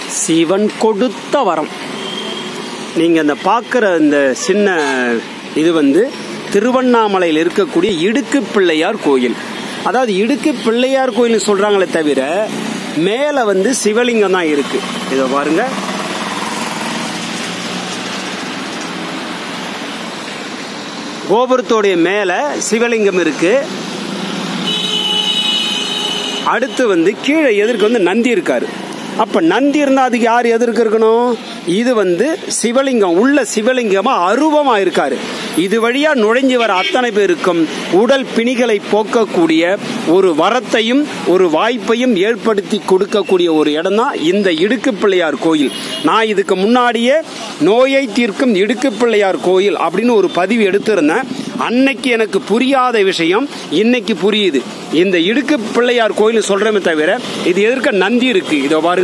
சிவன் கொடுத்த வரம் நீங்க இந்த பார்க்குற இந்த சின்ன இது வந்து திருவண்ணாமலையில் இருக்கக்கூடிய இடுக்கு பிள்ளையார் கோயில் அதாவது இடுக்கு பிள்ளையார் கோயில் சொல்றாங்களே தவிர மேல வந்து சிவலிங்கம் தான் இருக்கு இதை பாருங்க கோபுரத்தோடைய மேல சிவலிங்கம் இருக்கு அடுத்து வந்து கீழே எதிர்க்கு வந்து நந்தி இருக்காரு அப்ப நந்தி இருந்தா அதுக்கு யார் எதிர்க்க இருக்கணும் இது வந்து சிவலிங்கம் உள்ள சிவலிங்கமா அருவமா இருக்காரு இது வழியா நுழைஞ்சு வர அத்தனை பேருக்கும் உடல் பிணிகளை போக்கக்கூடிய ஒரு வரத்தையும் ஒரு வாய்ப்பையும் ஏற்படுத்தி கொடுக்கக்கூடிய ஒரு இடம் தான் இந்த இடுக்கு பிள்ளையார் கோயில் நான் இதுக்கு முன்னாடியே நோயை தீர்க்கும் இடுக்கு பிள்ளையார் கோயில் அப்படின்னு ஒரு பதிவு எடுத்திருந்தேன் அன்னைக்கு எனக்கு புரியாத விஷயம் இன்னைக்கு புரியுது இந்த இடுக்கு பிள்ளையார் கோயில் சொல்றமே தவிர இது எதிர்க்க நந்தி இருக்கு இதோ பாருங்க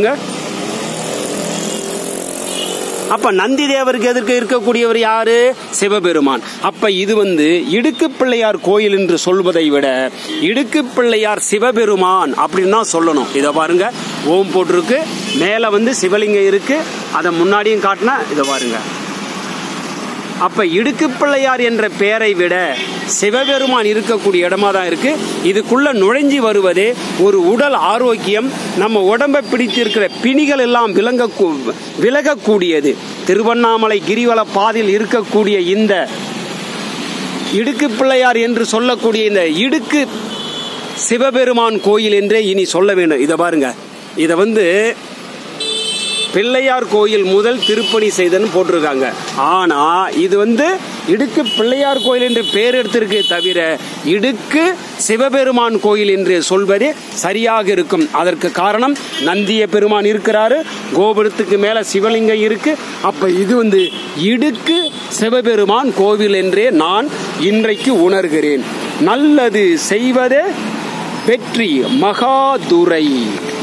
அப்ப நந்தி தேவருக்கு எதிர்க்க இருக்கக்கூடியவர் யாரு சிவபெருமான் அப்ப இது வந்து இடுக்கு பிள்ளையார் கோயில் என்று சொல்வதை விட இடுக்கு பிள்ளையார் சிவபெருமான் அப்படின்னு தான் சொல்லணும் இதை பாருங்க ஓம் போட்டிருக்கு மேல வந்து சிவலிங்கம் இருக்கு அதை முன்னாடியும் காட்டினா இதை பாருங்க அப்ப இடுக்கு பிள்ளையார் என்ற பெயரை விட சிவபெருமான் இருக்கக்கூடிய இடமா தான் இருக்கு இதுக்குள்ள நுழைஞ்சி வருவதே ஒரு உடல் ஆரோக்கியம் நம்ம உடம்பை பிடித்திருக்கிற பிணிகள் எல்லாம் விளங்க விலகக்கூடியது திருவண்ணாமலை கிரிவல பாதையில் இருக்கக்கூடிய இந்த இடுக்கு பிள்ளையார் என்று சொல்லக்கூடிய இந்த இடுக்கு சிவபெருமான் கோயில் என்றே இனி சொல்ல வேண்டும் இதை பாருங்க இதை வந்து பிள்ளையார் கோயில் முதல் திருப்பணி செய்தன்னு போட்டிருக்காங்க ஆனா இது வந்து இடுக்கு பிள்ளையார் கோயில் என்று பெயர் எடுத்திருக்கே தவிர இடுக்கு சிவபெருமான் கோயில் என்று சொல்வதே சரியாக இருக்கும் அதற்கு காரணம் நந்திய பெருமான் இருக்கிறாரு கோபுரத்துக்கு மேல சிவலிங்கம் இருக்கு அப்ப இது வந்து இடுக்கு சிவபெருமான் கோவில் என்றே நான் இன்றைக்கு உணர்கிறேன் நல்லது செய்வதே வெற்றி மகாதுரை